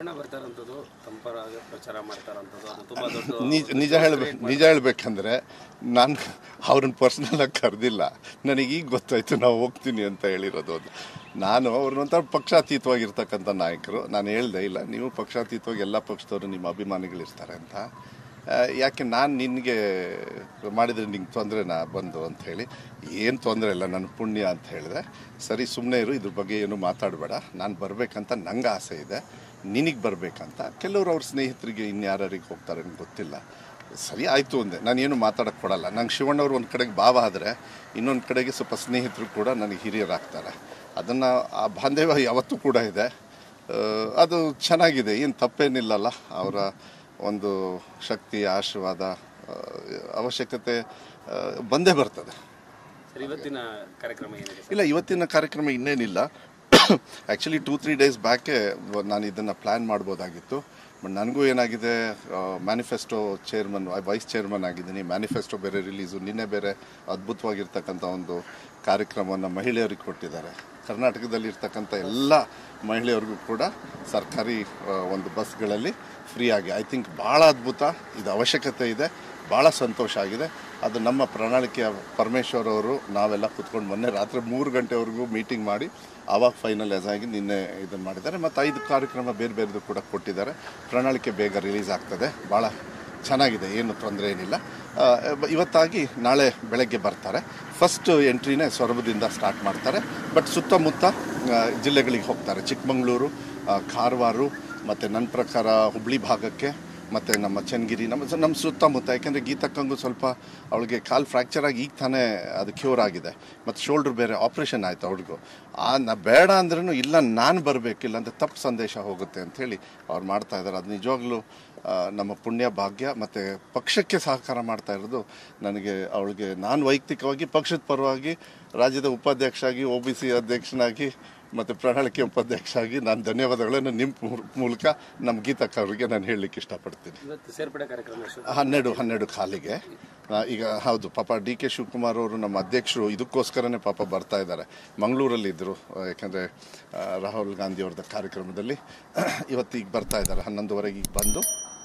ಜನ ಬರ್ತಾರಂಥದ್ದು ತಂಪರಾಗ ಪ್ರಚಾರ ಮಾಡ್ತಾರಂಥದ್ದು ಅದು ತುಂಬಾ ದೊಡ್ಡ ನಿಜ ನಿಜ ಹೇಳ್ಬೇಕು ನಿಜ ಹೇಳ್ಬೇಕಂದ್ರೆ ನಾನು ಅವ್ರನ್ನ ಪರ್ಸ್ನಲಾಗಿ ಕರೆದಿಲ್ಲ ನನಗೆ ಈಗ ಗೊತ್ತಾಯ್ತು ನಾವು ಹೋಗ್ತೀನಿ ಅಂತ ಹೇಳಿರೋದು ಅದು ನಾನು ಅವ್ರನ್ನೊಂಥರ ಪಕ್ಷಾತೀತವಾಗಿರ್ತಕ್ಕಂಥ ನಾಯಕರು ನಾನು ಹೇಳ್ದೆ ಇಲ್ಲ ನೀವು ಪಕ್ಷಾತೀತವಾಗಿ ಎಲ್ಲ ಪಕ್ಷದವರು ನಿಮ್ಮ ಅಭಿಮಾನಿಗಳಿರ್ತಾರೆ ಅಂತ ಆ, ಯಾಕೆ ನಾನು ನಿನಗೆ ಮಾಡಿದರೆ ನಿಂಗೆ ತೊಂದರೆನಾ ಬಂದು ಅಂತ ಹೇಳಿ ಏನು ತೊಂದರೆ ಇಲ್ಲ ನನ್ನ ಪುಣ್ಯ ಅಂತ ಹೇಳಿದೆ ಸರಿ ಸುಮ್ಮನೆ ಇರು ಇದ್ರ ಬಗ್ಗೆ ಏನು ಮಾತಾಡಬೇಡ ನಾನು ಬರಬೇಕಂತ ನಂಗೆ ಆಸೆ ಇದೆ ನಿನಗೆ ಬರಬೇಕಂತ ಕೆಲವರು ಅವ್ರ ಸ್ನೇಹಿತರಿಗೆ ಇನ್ಯಾರಿಗೆ ಹೋಗ್ತಾರೆ ಅಂತ ಗೊತ್ತಿಲ್ಲ ಸರಿ ಆಯಿತು ಅಂದೆ ನಾನೇನು ಮಾತಾಡೋಕ್ಕೆ ಕೊಡಲ್ಲ ನಂಗೆ ಶಿವಣ್ಣವ್ರು ಒಂದು ಕಡೆಗೆ ಭಾವ ಆದರೆ ಇನ್ನೊಂದು ಕಡೆಗೆ ಸ್ವಲ್ಪ ಸ್ನೇಹಿತರು ಕೂಡ ನನಗೆ ಹಿರಿಯರಾಗ್ತಾರೆ ಅದನ್ನು ಆ ಬಾಂಧವ್ಯ ಯಾವತ್ತೂ ಕೂಡ ಇದೆ ಆ, ಅದು ಚೆನ್ನಾಗಿದೆ ಏನು ತಪ್ಪೇನಿಲ್ಲಲ್ಲ ಅವರ ಒಂದು ಶಕ್ತಿ ಆಶೀರ್ವಾದ ಆ, ಅವಶ್ಯಕತೆ ಆ, ಬಂದೇ ಬರ್ತದೆ ಸರ್ ಇವತ್ತಿನ ಕಾರ್ಯಕ್ರಮ ಏನಿದೆ ಸರ್ ಇಲ್ಲ ಇವತ್ತಿನ ಕಾರ್ಯಕ್ರಮ ಇನ್ನೇನಿಲ್ಲ ಆ್ಯಕ್ಚುಲಿ ಟೂ ತ್ರೀ ಡೇಸ್ ಬ್ಯಾಕೆ ನಾನು ಇದನ್ನು ಪ್ಲ್ಯಾನ್ ಮಾಡ್ಬೋದಾಗಿತ್ತು ಬಟ್ ನನಗೂ ಏನಾಗಿದೆ ಮ್ಯಾನಿಫೆಸ್ಟೋ ಚೇರ್ಮನ್ ವೈಸ್ ಚೇರ್ಮನ್ ಆಗಿದ್ದೀನಿ ಮ್ಯಾನಿಫೆಸ್ಟೋ ಬೇರೆ ರಿಲೀಸು ನಿನ್ನೆ ಬೇರೆ ಅದ್ಭುತವಾಗಿರ್ತಕ್ಕಂಥ ಒಂದು ಕಾರ್ಯಕ್ರಮವನ್ನು ಮಹಿಳೆಯರಿಗೆ ಕೊಟ್ಟಿದ್ದಾರೆ ಕರ್ನಾಟಕದಲ್ಲಿ ಇರ್ತಕ್ಕಂಥ ಎಲ್ಲ ಮಹಿಳೆಯರಿಗೂ ಕೂಡ ಸರ್ಕಾರಿ ಆ, ಒಂದು ಬಸ್ಗಳಲ್ಲಿ ಫ್ರೀ ಆಗಿ ಐ ಥಿಂಕ್ ಭಾಳ ಅದ್ಭುತ ಇದು ಅವಶ್ಯಕತೆ ಇದೆ ಭಾಳ ಸಂತೋಷ ಆಗಿದೆ ಅದು ನಮ್ಮ ಪ್ರಣಾಳಿಕೆಯ ಪರಮೇಶ್ವರ್ ಅವರು ನಾವೆಲ್ಲ ಕುತ್ಕೊಂಡು ಮೊನ್ನೆ ರಾತ್ರಿ ಮೂರು ಗಂಟೆವರೆಗೂ ಮೀಟಿಂಗ್ ಮಾಡಿ ಆವಾಗ ಫೈನಲೈಸ್ ಆಗಿ ನಿನ್ನೆ ಇದನ್ನು ಮಾಡಿದ್ದಾರೆ ಮತ್ತು ಐದು ಕಾರ್ಯಕ್ರಮ ಬೇರೆ ಬೇರೆದು ಕೂಡ ಕೊಟ್ಟಿದ್ದಾರೆ ಪ್ರಣಾಳಿಕೆ ಬೇಗ ರಿಲೀಸ್ ಆಗ್ತದೆ ಭಾಳ ಚೆನ್ನಾಗಿದೆ ಏನು ತೊಂದರೆ ಏನಿಲ್ಲ ಆ, ಬ- ಇವತ್ತಾಗಿ ನಾಳೆ ಬೆಳಗ್ಗೆ ಬರ್ತಾರೆ ಫಸ್ಟ್ ಎಂಟ್ರಿನೇ ಸೊರಬದಿಂದ ಸ್ಟಾರ್ಟ್ ಮಾಡ್ತಾರೆ ಬಟ್ ಸುತ್ತಮುತ್ತ ಆ, ಜಿಲ್ಲೆಗಳಿಗೆ ಹೋಗ್ತಾರೆ ಚಿಕ್ಕಮಗಳೂರು ಆ, ಕಾರವಾರ ಮತ್ತು ನನ್ನ ಪ್ರಕಾರ ಹುಬ್ಳಿ ಭಾಗಕ್ಕೆ ಮತ್ತು ನಮ್ಮ ಚನ್ನಗಿರಿ ನಮ್ಮ ಸ- ನಮ್ಮ ಸುತ್ತಮುತ್ತ ಯಾಕೆಂದರೆ ಗೀತಕ್ಕಂಗೂ ಸ್ವಲ್ಪ ಅವಳಿಗೆ ಕಾಲು ಫ್ರ್ಯಾಕ್ಚರ್ ಆಗಿ ಈಗ ತಾನೇ ಅದು ಕ್ಯೂರ್ ಆಗಿದೆ ಮತ್ತು ಶೋಲ್ಡ್ರ್ ಬೇರೆ ಆಪ್ರೇಷನ್ ಆಯಿತು ಅವ್ಳಿಗೂ ಆ ನ ಬೇಡ ಅಂದ್ರೂ ಇಲ್ಲ ನಾನು ಬರಬೇಕಿಲ್ಲ ಅಂತ ತಪ್ಪು ಸಂದೇಶ ಹೋಗುತ್ತೆ ಅಂಥೇಳಿ ಅವ್ರು ಮಾಡ್ತಾ ಇದ್ದಾರೆ ಅದು ನಿಜವಾಗ್ಲೂ ಆ, ನಮ್ಮ ಪುಣ್ಯ ಭಾಗ್ಯ ಮತ್ತು ಪಕ್ಷಕ್ಕೆ ಸಹಕಾರ ಮಾಡ್ತಾ ಇರೋದು ನನಗೆ ಅವಳಿಗೆ ನಾನು ವೈಯಕ್ತಿಕವಾಗಿ ಪಕ್ಷದ ಪರವಾಗಿ ರಾಜ್ಯದ ಉಪಾಧ್ಯಕ್ಷ ಆಗಿ ಒ ಬಿ ಸಿ ಅಧ್ಯಕ್ಷನಾಗಿ ಮತ್ತು ಪ್ರಣಾಳಿಕೆ ಉಪಾಧ್ಯಕ್ಷ ಆಗಿ ನಾನು ಧನ್ಯವಾದಗಳನ್ನು ನಿಮ್ಮ ಮೂ- ಮೂಲಕ ನಮ್ಮ ಗೀತಕ್ಕ ಅವರಿಗೆ ನಾನು ಹೇಳಲಿಕ್ಕೆ ಇಷ್ಟಪಡ್ತೀನಿ ಇವತ್ತು ಸೇರ್ಪಡೆ ಕಾರ್ಯಕ್ರಮ ಎಷ್ಟು ಹನ್ನೆರಡು ಹನ್ನೆರಡು ಕಾಲಿಗೆ ಆ, ಈಗ ಹೌದು ಪಾಪ ಡಿ ಕೆ ಶಿವಕುಮಾರ್ ಅವರು ನಮ್ಮ ಅಧ್ಯಕ್ಷರು ಇದಕ್ಕೋಸ್ಕರನೇ ಪಾಪ ಬರ್ತಾ ಇದ್ದಾರೆ ಮಂಗಳೂರಲ್ಲಿದ್ದರು ಯಾಕಂದರೆ ರಾಹುಲ್ ಗಾಂಧಿ ಅವ್ರದ್ದು ಕಾರ್ಯಕ್ರಮದಲ್ಲಿ ಇವತ್ತು ಈಗ ಬರ್ತಾ ಇದ್ದಾರೆ ಹನ್ನೊಂದುವರೆಗೆ ಈಗ ಬಂದು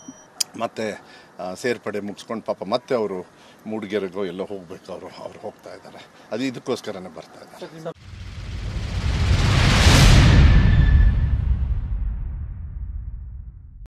ಮತ್ತೆ ಆ, ಸೇರ್ಪಡೆ ಮುಗಿಸ್ಕೊಂಡು ಪಾಪ ಮತ್ತೆ ಅವರು ಮೂಡಿಗೆರೆಗೋ ಎಲ್ಲೋ ಹೋಗಬೇಕು ಅವರು ಅವ್ರು ಹೋಗ್ತಾ ಇದ್ದಾರೆ ಅದು ಇದಕ್ಕೋಸ್ಕರನೇ ಬರ್ತಾ ಇದ್ದಾರೆ